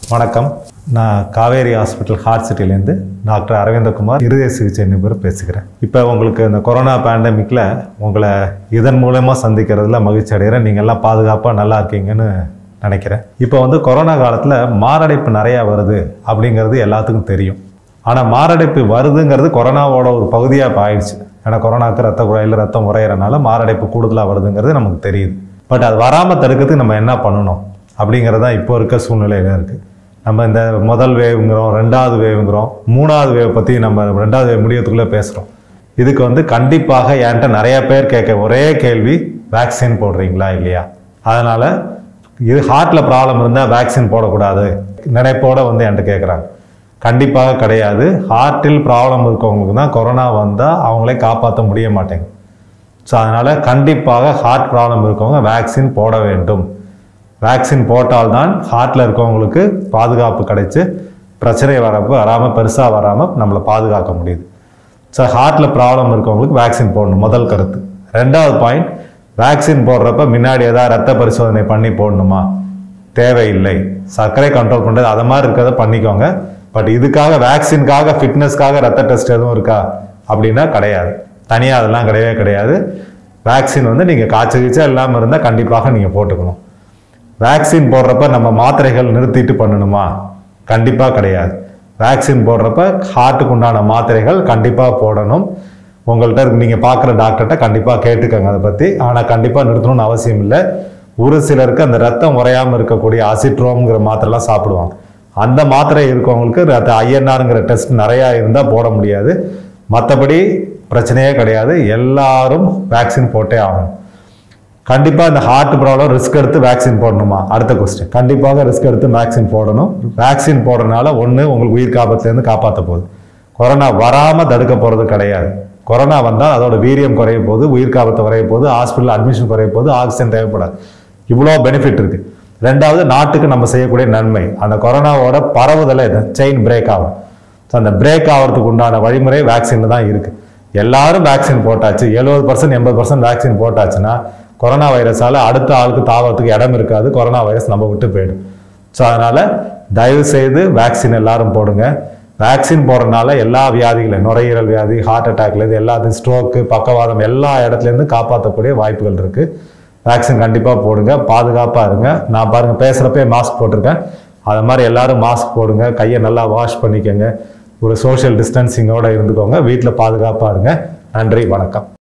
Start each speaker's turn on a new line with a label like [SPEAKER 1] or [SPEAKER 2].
[SPEAKER 1] வணக்கம் நான் Kaveri hospital heart சிட்டிலேருந்து டாக்டர் அரவிந்தகுமார் இருதய சிகிச்சை நிபுணர் பேசுகிறேன் இப்போ உங்களுக்கு இந்த கொரோனா பேண்டமிக்கில் உங்களை இதன் மூலமாக சந்திக்கிறதுல மகிழ்ச்சி அடைகிறேன் நீங்கள் எல்லாம் பாதுகாப்பாக நல்லா இருக்கீங்கன்னு நினைக்கிறேன் இப்போ வந்து கொரோனா காலத்தில் மாரடைப்பு நிறையா வருது அப்படிங்கிறது எல்லாத்துக்கும் தெரியும் ஆனால் மாரடைப்பு வருதுங்கிறது கொரோனாவோட ஒரு பகுதியாக இப்போ ஆயிடுச்சு ஏன்னா கொரோனாக்கு ரத்த குழாயில் ரத்தம் உறையிறனால மாரடைப்பு கூடுதலாக வருதுங்கிறது நமக்கு தெரியுது பட் அது வராமல் தடுக்கிறதுக்கு நம்ம என்ன பண்ணணும் அப்படிங்கிறது தான் இப்போ இருக்க சூழ்நிலையில் இருக்குது நம்ம இந்த முதல் வேவ்ங்கிறோம் ரெண்டாவது வேவ்ங்கிறோம் மூணாவது வேவ் பற்றி நம்ம ரெண்டாவது வேவ் முடியறதுக்குள்ளே பேசுகிறோம் இதுக்கு வந்து கண்டிப்பாக என்கிட்ட நிறைய பேர் கேட்க ஒரே கேள்வி வேக்சின் போடுறீங்களா இல்லையா அதனால் இது ஹார்ட்டில் ப்ராப்ளம் இருந்தால் வேக்சின் போடக்கூடாது நினைப்போட வந்து என்கிட்ட கேட்குறாங்க கண்டிப்பாக கிடையாது ஹார்ட்டில் ப்ராப்ளம் இருக்கவங்களுக்கு தான் கொரோனா வந்தால் அவங்களே காப்பாற்ற முடிய மாட்டேங்குது ஸோ அதனால் கண்டிப்பாக ஹார்ட் ப்ராப்ளம் இருக்கவங்க வேக்சின் போட வேண்டும் வேக்சின் போட்டால்தான் ஹார்ட்டில் இருக்கவங்களுக்கு பாதுகாப்பு கிடைச்சு பிரச்சனை வரப்போ வராமல் பெருசாக வராமல் நம்மளை பாதுகாக்க முடியுது ஸோ ஹார்ட்டில் ப்ராப்ளம் இருக்கவங்களுக்கு வேக்சின் போடணும் முதல் கருத்து ரெண்டாவது பாயிண்ட் வேக்சின் போடுறப்ப முன்னாடி ஏதாவது ரத்த பரிசோதனை பண்ணி போடணுமா தேவையில்லை சர்க்கரை கண்ட்ரோல் பண்ணுறது அது மாதிரி இருக்கிறத பண்ணிக்கோங்க பட் இதுக்காக வேக்சின்காக ஃபிட்னஸ்க்காக ரத்த டெஸ்ட் எதுவும் இருக்கா அப்படின்னா கிடையாது தனியாக அதெல்லாம் கிடையவே கிடையாது வேக்சின் வந்து நீங்கள் காய்ச்சல் கீச்சல் இல்லாமல் இருந்தால் கண்டிப்பாக நீங்கள் போட்டுக்கணும் வேக்சின் போடுறப்ப நம்ம மாத்திரைகள் நிறுத்திட்டு பண்ணணுமா கண்டிப்பாக கிடையாது வேக்சின் போடுறப்ப ஹார்ட்டுக்கு உண்டான மாத்திரைகள் கண்டிப்பாக போடணும் உங்கள்கிட்ட இருக்கு நீங்கள் பார்க்குற டாக்டர்கிட்ட கண்டிப்பாக கேட்டுக்கோங்க அதை பற்றி ஆனால் கண்டிப்பாக நிறுத்தணும்னு அவசியம் இல்லை ஒரு சிலருக்கு அந்த ரத்தம் உறையாமல் இருக்கக்கூடிய அசிட்ரோம்ங்கிற மாத்திரைலாம் சாப்பிடுவாங்க அந்த மாத்திரை இருக்கவங்களுக்கு ரத்த ஐஎன்ஆருங்கிற டெஸ்ட் நிறையா இருந்தால் போட முடியாது மற்றபடி பிரச்சனையே கிடையாது எல்லாரும் வேக்சின் போட்டே ஆகணும் கண்டிப்பாக இந்த ஹார்ட் ப்ராப்ளம் ரிஸ்க் எடுத்து வேக்சின் போடணுமா அடுத்த கொஸ்டின் கண்டிப்பாக ரிஸ்க் எடுத்து வேக்சின் போடணும் வேக்சின் போடுறதுனால ஒன்று உங்களுக்கு உயிர் காப்பத்துலேருந்து காப்பாற்ற போகுது கொரோனா வராமல் தடுக்க போகிறது கிடையாது கொரோனா வந்தால் அதோட வீரியம் குறைய போகுது உயிர் காப்பத்தை குறைய போகுது ஹாஸ்பிட்டல் அட்மிஷன் குறைய போகுது ஆக்சிஜன் தேவைப்படாது இவ்வளோ பெனிஃபிட் இருக்குது ரெண்டாவது நாட்டுக்கு நம்ம செய்யக்கூடிய நன்மை அந்த கொரோனாவோட பரவுதலை செயின் பிரேக் ஆகும் ஸோ அந்த பிரேக் ஆகிறதுக்கு உண்டான வழிமுறை வேக்சினில் தான் இருக்குது எல்லாரும் வேக்சின் போட்டாச்சு எழுபது பர்சன்ட் எண்பது பர்சன்ட் வேக்சின் போட்டாச்சுன்னா கொரோனா வைரஸால் அடுத்த ஆளுக்கு தாவறதுக்கு இடம் இருக்காது கொரோனா வைரஸ் நம்ம விட்டு போயிடும் ஸோ அதனால் தயவு செய்து வேக்சின் எல்லாரும் போடுங்க வேக்சின் போடுறதுனால எல்லா வியாதிகளையும் நுரையீரல் வியாதி ஹார்ட் அட்டாக்லேருந்து எல்லாத்தையும் ஸ்ட்ரோக்கு பக்கவாதம் எல்லா இடத்துலேருந்து காப்பாற்றக்கூடிய வாய்ப்புகள் இருக்குது வேக்சின் கண்டிப்பாக போடுங்க பாதுகாப்பாக இருங்க நான் பாருங்கள் பேசுகிறப்பே மாஸ்க் போட்டிருக்கேன் அது மாதிரி எல்லாரும் மாஸ்க் போடுங்க கையை நல்லா வாஷ் பண்ணிக்கோங்க ஒரு சோஷியல் டிஸ்டன்சிங்கோடு இருந்துக்கோங்க வீட்டில் பாதுகாப்பாக இருங்க நன்றி வணக்கம்